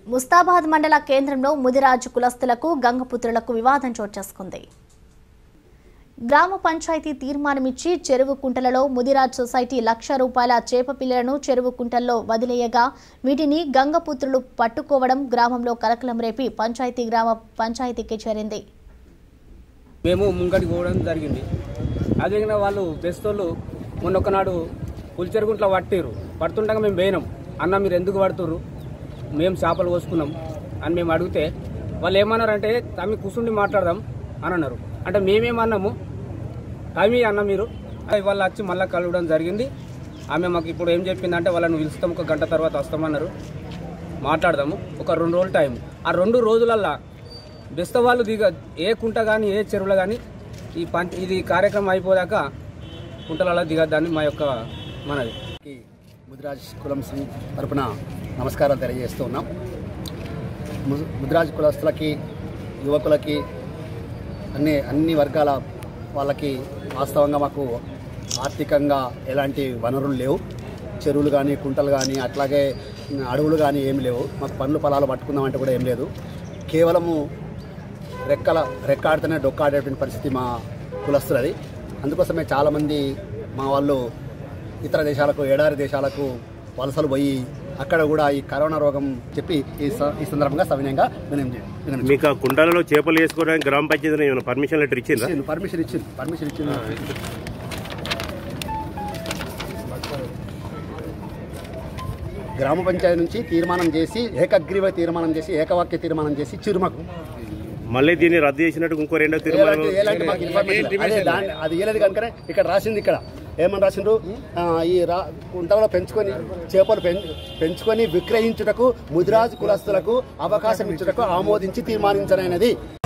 ముస్తాబాద్ మండల కేంద్రంలో ముదిరాజు కులస్తులకు గంగపుత్రులకు వివాదం చోటు చేసుకుంది గ్రామ పంచాయతీ తీర్మానమిచ్చి చెరువు కుంటలలో ముదిరాజ్ సొసైటీ లక్ష రూపాయల చేప పిల్లలను చెరువు కుంటల్లో వదిలేయగా వీటిని గంగపుత్రులు పట్టుకోవడం గ్రామంలో కలకలం రేపి పంచాయతీ గ్రామ పంచాయతీకి చేరింది మేము ముంగడికి పోవడం జరిగింది అదేవిధంగా వాళ్ళు బెస్తోళ్ళు మొన్న ఒకనాడు పులిచెరుగుంట్లో పట్టిరు పడుతుండగా మేము పోయినాం అన్న మీరు ఎందుకు పడుతుర్రు మేము చేపలు కోసుకున్నాం అని మేము అడిగితే వాళ్ళు ఏమన్నారంటే తమ్మి కూర్చుండి మాట్లాడదాం అని అన్నారు అంటే మేమేమన్నాము తమి అన్న మీరు అది వాళ్ళు వచ్చి మళ్ళీ కలవడం జరిగింది ఆమె మాకు ఇప్పుడు ఏం చెప్పిందంటే వాళ్ళని పిలుస్తాం ఒక గంట తర్వాత వస్తామన్నారు మాట్లాడదాము ఒక రెండు రోజుల టైం ఆ రెండు రోజులల్లా బెస్త వాళ్ళు దిగ ఏ కుంట కానీ ఏ చెరువులో కానీ ఈ పంచ ఇది కార్యక్రమం అయిపోయాక కుంటలలో దిగద్దని మా యొక్క మనది కి ముదిరాజ్ కులం శ్రీ తరపున నమస్కారం తెలియజేస్తూ ఉన్నాం ము- ముదిరాజ్ కులస్తులకి యువకులకి అన్ని అన్ని వర్గాల వాళ్ళకి వాస్తవంగా మాకు ఆర్థికంగా ఎలాంటి వనరులు లేవు చెరువులు కానీ కుంటలు కానీ అట్లాగే అడవులు కానీ ఏమి లేవు మాకు పండ్లు పొలాలు పట్టుకుందామంటే కూడా ఏం లేదు కేవలము రెక్కల రెక్కాడితేనే డొక్కాడేటువంటి పరిస్థితి మా కులస్తులది అందుకోసమే చాలామంది మా వాళ్ళు ఇతర దేశాలకు ఎడారి దేశాలకు వలసలు పోయి అక్కడ కూడా ఈ కరోనా రోగం చెప్పి ఈ స- ఈ సందర్భంగా సవినయంగా వినం వినం మీకు ఆ కుంటాలలో చేపలు వేసుకోవడానికి గ్రామ పంచాయతీ ఏమైనా పర్మిషన్ లెటర్ ఇచ్చిందా ఇచ్చింది పర్మిషన్ ఇచ్చింది పర్మిషన్ ఇచ్చింది గ్రామ పంచాయతీ నుంచి తీర్మానం చేసి ఏకగ్రీవ తీర్మానం చేసి ఏకవాక్య తీర్మానం చేసి చిరుమకు మళ్ళీ దీన్ని రద్దు చేసినట్టు ఇంకో రెండో తీర్మానం ఎలాంటి- ఎలాంటి మాకు ఇన్ఫర్మేషన్ లేదు. అదే దాన్ని- అది ఇవ్వలేదు కనుకనే ఇక్కడ రాసింది ఇక్కడ ఏమని రాసిండ్రు ఆ, ఈ రా కుంటలో పెంచుకొని చేపలు పెం- పెంచుకొని విక్రయించుటకు ముదిరాజు కులస్తులకు అవకాశం ఇచ్చుటకు ఆమోదించి తీర్మానించనైనది